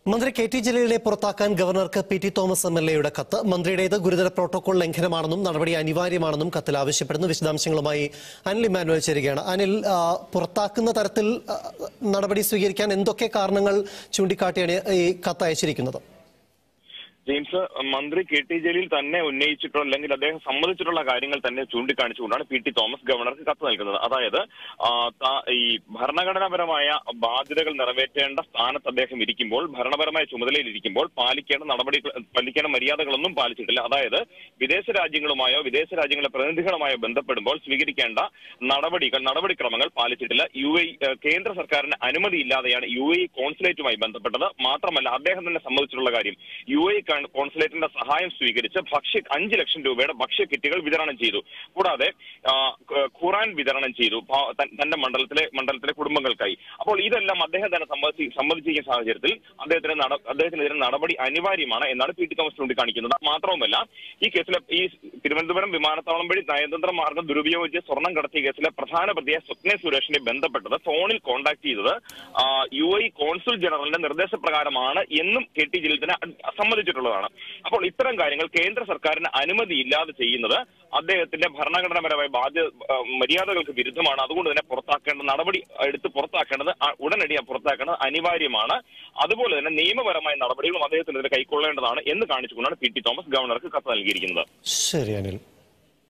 മന്ത്രി K T ജലീലിനെ പുറത്താക്കാൻ ഗവർണർക്ക് P T Thomas M L എയുടെ കത്ത് മന്ത്രിയുടേത് ഗുരുതര പ്രോട്ടോകോൾ ലംഘനമാണെന്നും നടപടി അനിവാര്യമാണെന്നും കത്തിൽ ആവശ്യപ്പെടുന്നു വിശദാംശങ്ങളുമായി അനിൽ ഇമാനുവൽ ചേരുകയാണ് അനിൽ ആ, പുറത്താക്കുന്ന തരത്തിൽ ആ, നടപടി സ്വീകരിക്കാൻ എന്തൊക്കെ കാരണങ്ങൾ ചൂണ്ടിക്കാട്ടിയാണ് ഈ കത്ത് അയച്ചിരിക്കുന്നത് ജെയിംസ് മന്ത്രി കെ ടി ജലീൽ തന്നെ ഉന്നയിച്ചിട്ടുള്ള അല്ലെങ്കിൽ അദ്ദേഹം സമ്മതിച്ചിട്ടുള്ള കാര്യങ്ങൾ തന്നെ ചൂണ്ടിക്കാണിച്ചുകൊണ്ടാണ് പി ടി തോമസ് ഗവർണർക്ക് കത്ത് നൽകുന്നത് അതായത് ആ, ത- ഈ ഭരണഘടനാപരമായ ബാധ്യതകൾ നിറവേറ്റേണ്ട സ്ഥാനത്ത് അദ്ദേഹം ഇരിക്കുമ്പോൾ ഭരണപരമായ ചുമതലയിൽ ഇരിക്കുമ്പോൾ പാലിക്കേണ്ട നടപടി പാലിക്കേണ്ട മര്യാദകളൊന്നും പാലിച്ചിട്ടില്ല അതായത് വിദേശ രാജ്യങ്ങളുമായോ വിദേശ രാജ്യങ്ങളെ പ്രതിനിധികളുമായോ ബന്ധപ്പെടുമ്പോൾ സ്വീകരിക്കേണ്ട നടപടികൾ നടപടിക്രമങ്ങൾ പാലിച്ചിട്ടില്ല യു എ കേന്ദ്ര സർക്കാരിന് അനുമതിയില്ലാതെയാണ് യു എ കോൺസുലേറ്റുമായി ബന്ധപ്പെട്ടത് മാത്രമല്ല അദ്ദേഹം തന്നെ സമ്മതിച്ചിട്ടുള്ള കാര്യം യു എ കോൺസുലേറ്റിന്റെ സഹായം സ്വീകരിച്ച് ഭക്ഷ്യ അഞ്ച് ലക്ഷം രൂപയുടെ ഭക്ഷ്യ കിറ്റുകൾ വിതരണം ചെയ്തു കൂടാതെ ആ, ഖ- ഖുറാൻ വിതരണം ചെയ്തു പാ- തൻ- തന്റെ മണ്ഡലത്തിലെ മണ്ഡലത്തിലെ കുടുംബങ്ങൾക്കായി അപ്പോൾ ഇതെല്ലാം അദ്ദേഹം തന്നെ സമ്മതി സമ്മതിച്ചിരിക്കുന്ന സാഹചര്യത്തിൽ അദ്ദേഹത്തിന് നട- അദ്ദേഹത്തിനെതിരെ നടപടി അനിവാര്യമാണ് എന്നാണ് പി ടി തോമസ് ചൂണ്ടിക്കാണിക്കുന്നത് മാത്രവുമല്ല ഈ കേസിലെ ഈ തിരുവനന്തപുരം വിമാനത്താവളം വഴി നയതന്ത്ര മാർഗം ദുരുപയോഗിച്ച് സ്വർണം കടത്തിയ കേസിലെ പ്രധാന പ്രതിയെ സ്വപ്ന സുരേഷിനെ ബന്ധപ്പെട്ടത് ഫോണിൽ കോൺടാക്ട് ചെയ്തത് ആ, യു എ കോൺസുൽ ജനറലിന്റെ നിർദ്ദേശപ്രകാരമാണ് എന്നും കെ ടി ജലീൽ തന്നെ സമ്മതിച്ചിട്ടുള്ളതാണ് അപ്പോൾ ഇത്തരം കാര്യങ്ങൾ കേന്ദ്ര സർക്കാരിന് അനുമതിയില്ലാതെ ചെയ്യുന്നത് അദ്ദേഹത്തിന്റെ ഭരണഘടനാപരമായ ബാധ്യത ആ, മര്യാദകൾക്ക് വിരുദ്ധമാണ് അതുകൊണ്ട് തന്നെ പുറത്താക്കേണ്ട നടപടി എടുത്ത് പുറത്താക്കേണ്ടത് ആ, ഉടനടി ആ പുറത്താക്കേണ്ടത് അനിവാര്യമാണ് അതുപോലെ തന്നെ നിയമപരമായ നടപടികളും അദ്ദേഹത്തിനെതിരെ കൈക്കൊള്ളേണ്ടതാണ് എന്ന് കാണിച്ചുകൊണ്ടാണ് പി ടി തോമസ് ഗവർണർക്ക് കത്ത് നൽകിയിരിക്കുന്നത് ശരി അനിൽ